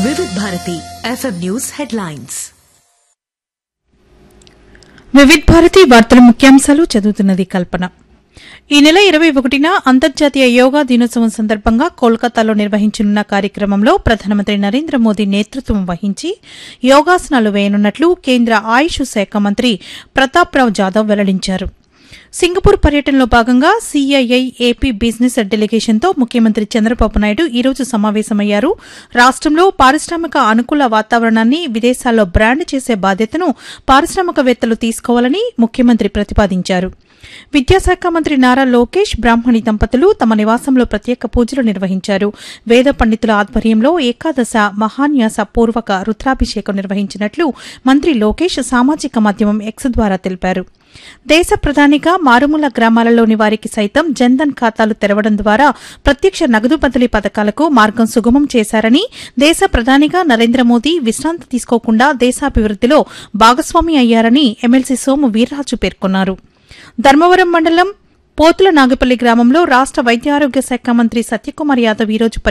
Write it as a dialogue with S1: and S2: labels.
S1: వివిధ Bharati FM news headlines
S2: Vividh Bharati వార్తల ముఖ్యాంశాలు చదువుతున్నది కల్పన ఈ నెల ఇరవై ఒకటిన అంతర్జాతీయ యోగా దినోత్సవం సందర్భంగా కోల్కతాలో నిర్వహించనున్న కార్యక్రమంలో ప్రధానమంత్రి నరేంద్ర మోదీ నేతృత్వం వహించి యోగాసనాలు వేయనున్నట్లు కేంద్ర ఆయుష్ శాఖ మంత్రి ప్రతాప్ రావ్ జాదవ్ వెల్లడించారు సింగపూర్ పర్యటనలో భాగంగా సీఐఐ ఏపీ బిజినెస్ డెలిగేషన్తో ముఖ్యమంత్రి చంద్రబాబు నాయుడు ఈ రోజు సమావేశమయ్యారు రాష్టంలో పారిశ్రామిక అనుకూల వాతావరణాన్ని విదేశాల్లో బ్రాండ్ చేసే బాధ్యతను పారిశ్రామికవేత్తలు తీసుకోవాలని ముఖ్యమంత్రి ప్రతిపాదించారు విద్యాశాఖ మంత్రి నారా లోకేష్ బ్రాహ్మణి దంపతులు తమ నివాసంలో ప్రత్యేక పూజలు నిర్వహించారు వేద పండితుల ఆధ్వర్యంలో ఏకాదశ మహాన్యాస పూర్వక రుద్రాభిషేకం నిర్వహించినట్లు మంత్రి లోకేష్ సామాజిక మాధ్యమం ఎక్స్ ద్వారా తెలిపారు దేశ ప్రధానిగా మారుమూల గ్రామాలలోని వారికి సైతం జన్ధన్ ఖాతాలు తెరవడం ద్వారా ప్రత్యక్ష నగదు బదిలీ పథకాలకు మార్గం సుగమం చేశారని దేశ ప్రధానిగా నరేంద్ర మోదీ విశ్రాంతి తీసుకోకుండా దేశాభివృద్దిలో భాగస్వామి అయ్యారని ఎమ్మెల్సీ సోము వీర్రాజు పేర్కొన్నారు ధర్మవరం మండలం పోతుల నాగపల్లి గ్రామంలో రాష్ట వైద్య ఆరోగ్య శాఖ మంత్రి సత్యకుమార్ యాదవ్ ఈ రోజు